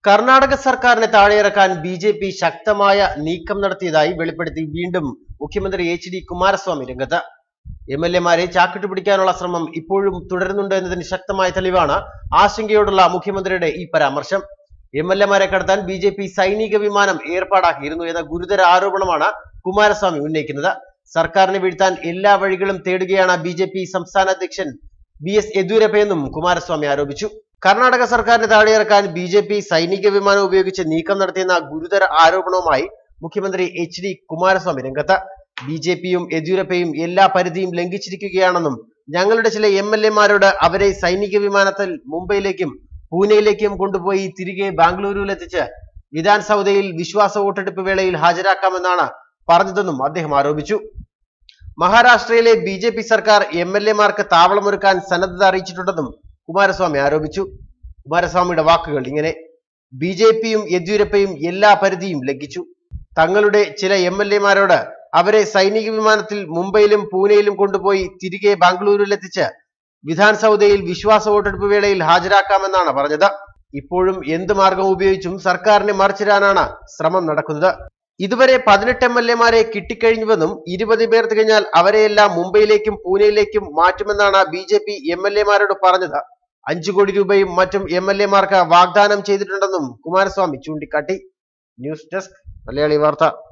കർണാടക സർക്കാരിനെ താഴെയിറക്കാൻ B J P ശക്തമായ നീക്കം നടത്തിയതായി വെളിപ്പെടുത്തി വീണ്ടും മുഖ്യമന്ത്രി എച്ച് ഡി കുമാരസ്വാമി രംഗത്ത് എം എൽ എമാരെ ചാക്കിട്ട് പിടിക്കാനുള്ള ശ്രമം ഇപ്പോഴും തുടരുന്നുണ്ട് എന്നതിന് ശക്തമായ തെളിവാണ് ആശങ്കയോടുള്ള മുഖ്യമന്ത്രിയുടെ ഈ പരാമർശം എം എൽ എമാരെ കടത്താൻ ബി ജെ പി സൈനിക വിമാനം ഏർപ്പാടാക്കിയിരുന്നു എന്ന ഗുരുതര ആരോപണമാണ് കുമാരസ്വാമി ഉന്നയിക്കുന്നത് സർക്കാരിനെ വീഴ്ത്താൻ എല്ലാ വഴികളും തേടുകയാണ് ബി ജെ പി സംസ്ഥാന അധ്യക്ഷൻ ബി എസ് യെദ്യൂരപ്പയെന്നും കുമാരസ്വാമി ആരോപിച്ചു കർണാടക സർക്കാരിനെ താഴെയിറക്കാൻ ബി ജെ പി സൈനിക വിമാനം ഉപയോഗിച്ച് നീക്കം നടത്തിയെന്ന ഗുരുതര ആരോപണവുമായി മുഖ്യമന്ത്രി എച്ച് ഡി കുമാരസ്വാമി രംഗത്ത് ബി ജെ പിയും യെദ്യൂരപ്പയും എല്ലാ പരിധിയും ലംഘിച്ചിരിക്കുകയാണെന്നും ഞങ്ങളുടെ ചില എം എൽ എമാരോട് അവരെ സൈനിക വിമാനത്തിൽ മുംബൈയിലേക്കും പൂനെയിലേക്കും കൊണ്ടുപോയി തിരികെ ബാംഗ്ലൂരുവിലെത്തിച്ച് വിധാൻ സൗദയിൽ വിശ്വാസ വോട്ടെടുപ്പ് വേളയിൽ ഹാജരാക്കാമെന്നാണ് പറഞ്ഞതെന്നും അദ്ദേഹം ആരോപിച്ചു മഹാരാഷ്ട്രയിലെ ബി ജെ പി സർക്കാർ എം എൽ എമാർക്ക് താവളമൊരുക്കാൻ സന്നദ്ധത അറിയിച്ചിട്ടുണ്ടെന്നും കുമാരസ്വാമി ആരോപിച്ചു കുമാരസ്വാമിയുടെ വാക്കുകൾ ഇങ്ങനെ ബി ജെ പിയും യെദ്യൂരപ്പയും എല്ലാ പരിധിയും ലംഘിച്ചു തങ്ങളുടെ ചില എം എൽ എമാരോട് അവരെ സൈനിക വിമാനത്തിൽ മുംബൈയിലും പൂനെയിലും കൊണ്ടുപോയി തിരികെ ബാംഗ്ലൂരിലെത്തിച്ച് വിധാൻ സൗദയിൽ വിശ്വാസ വോട്ടെടുപ്പ് വേളയിൽ ഹാജരാക്കാമെന്നാണ് പറഞ്ഞത് ഇപ്പോഴും എന്ത് മാർഗം ഉപയോഗിച്ചും സർക്കാരിനെ മറിച്ചിടാനാണ് ശ്രമം നടക്കുന്നത് ഇതുവരെ പതിനെട്ട് എം എൽ എമാരെ കിട്ടിക്കഴിഞ്ഞുവെന്നും ഇരുപത് പേർ തികഞ്ഞാൽ അവരെയെല്ലാം മുംബൈയിലേക്കും പൂനെയിലേക്കും മാറ്റുമെന്നാണ് B J P M L എമാരോട് പറഞ്ഞത് അഞ്ചു കോടി രൂപയും മറ്റും എം എൽ എമാർക്ക് വാഗ്ദാനം ചെയ്തിട്ടുണ്ടെന്നും കുമാരസ്വാമി ചൂണ്ടിക്കാട്ടി ന്യൂസ് ഡെസ്ക് മലയാളി വാർത്ത